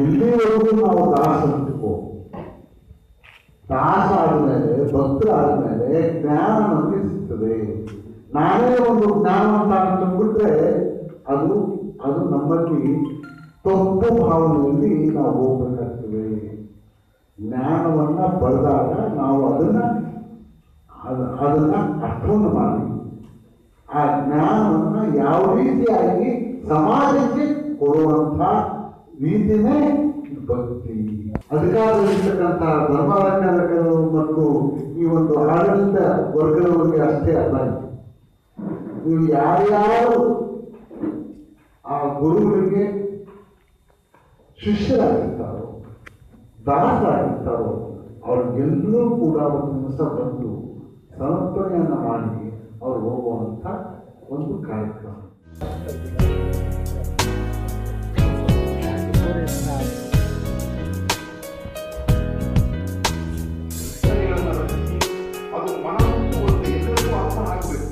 ಎಲ್ಲಿವರೆಗೂ ನಾವು ದಾಸ ಅಂತಿಕೋ ದಾಸ ಆದ್ಮೇಲೆ ಭಕ್ತರ ಆದ್ಮೇಲೆ ಜ್ಞಾನ ನಮಗೆ ಸಿಗ್ತದೆ ನಾನೇ ಒಂದು ಜ್ಞಾನವಂತ ಅಂತಂದ್ಬಿಟ್ರೆ ಅದು ಅದು ನಮ್ಮಲ್ಲಿ ತಪ್ಪು ಭಾವನೆಯಲ್ಲಿ ನಾವು ಹೋಗ್ಬೇಕಾಗ್ತದೆ ಜ್ಞಾನವನ್ನ ಬರೆದಾಗ ನಾವು ಅದನ್ನ ಅದ- ಅದನ್ನ ಅರ್ಥವನ್ನು ಮಾಡಿ ಆ ಜ್ಞಾನವನ್ನ ಯಾವ ರೀತಿಯಾಗಿ ಸಮಾಜಕ್ಕೆ ಕೊಡುವಂಥ ರೀತಿನೇ ಭಕ್ತಿ ಅಧಿಕಾರದಲ್ಲಿರ್ತಕ್ಕಂಥ ಧರ್ಮಾಧಿಕಾರಿಗಳು ಮತ್ತು ಈ ಒಂದು ಆಡಳಿತ ವರ್ಗದವರಿಗೆ ಅಷ್ಟೇ ಅಲ್ಲ ಇದು. ನೀವು ಯಾರ್ಯಾರು ಆ ಗುರುಗಳಿಗೆ ಶಿಷ್ಯರಾಗಿರ್ತಾರೋ ದಾಸರಾಗಿರ್ತಾರೋ ಅವ್ರಿಗೆಲ್ಲರೂ ಕೂಡ ಒಂದು ದಿವಸ ಬಂದು ಸಮರ್ಪಣೆಯನ್ನು ಮಾಡಿ ಅವ್ರು ಹೋಗುವಂಥ ಒಂದು ಕಾರ್ಯಕ್ರಮ ಅದು ಮನಸ್ಸು ಒಂದು ಎಲ್ಲರಿಗೂ ಅರ್ಥ ಆಗಬೇಕು